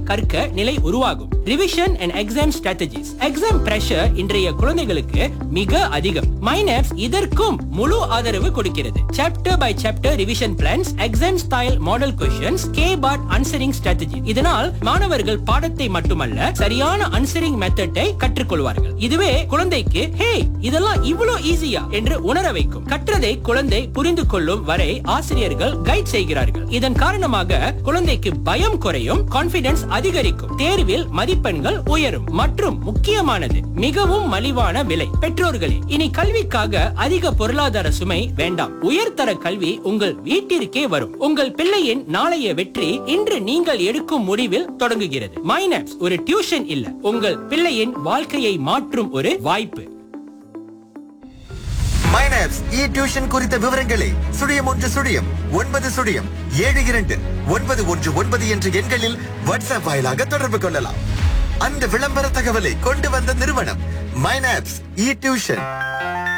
கற்க நிலை உருவாகும் revision and exam strategies exam pressure இன்றைய குழந்தைகளுக்கு மிக அதிகம் மைனப்ஸ் இதற்கும் முழு ஆதரவு கொடுக்கிறது chapter by chapter revision plans exam style model questions கே பாட் அன்சரிங் ஸ்ட்ராட்டஜி இதனால் மாணவர்கள் பாடத்தை மட்டுமல்ல சரியான அன்சரிங் மெத்தட்டை கற்றுக்கொள்வார்கள் இதுவே குழந்தைக்கு ஹே இதெல்லாம் இவ்வளவு ஈஸியா என்று உணர வைக்கும் கற்றதை குழந்தை புரிந்து கொள்ளும் வரை ஆசிரியர்கள் கைட் செய்கிறார்கள் இதன் காரணமாக குழந்தைக்கு பயம் குறையும் கான்பிடன்ஸ் அதிகரிக்கும் தேர்வில் மதிப்பெண்கள் உயரும் மற்றும் முக்கியமானது மிகவும் மலிவான விலை பெற்றோர்களே இனி கல்விக்காக அதிக பொருளாதார சுமை வேண்டாம் உயர்தர கல்வி உங்கள் வீட்டிற்கே வரும் உங்கள் பிள்ளையின் நாளைய வெற்றி இன்று நீங்கள் எடுக்கும் முடிவில் தொடங்குகிறது மைனப்ஸ் ஒரு டியூஷன் இல்ல உங்கள் பிள்ளையின் வாழ்க்கையை மாற்றும் ஒரு வாய்ப்பு மைனாப்ஸ் இ டியூஷன் குறித்த விவரங்களை சுழியம் ஒன்று சுழியம் ஒன்பது சுழியம் ஏழு இரண்டு ஒன்பது ஒன்று ஒன்பது என்ற எண்களில் வாட்ஸ்அப் வாயிலாக தொடர்பு கொள்ளலாம் அந்த விளம்பர தகவலை கொண்டு வந்த நிறுவனம் மைனாப்ஸ் இ டியூஷன்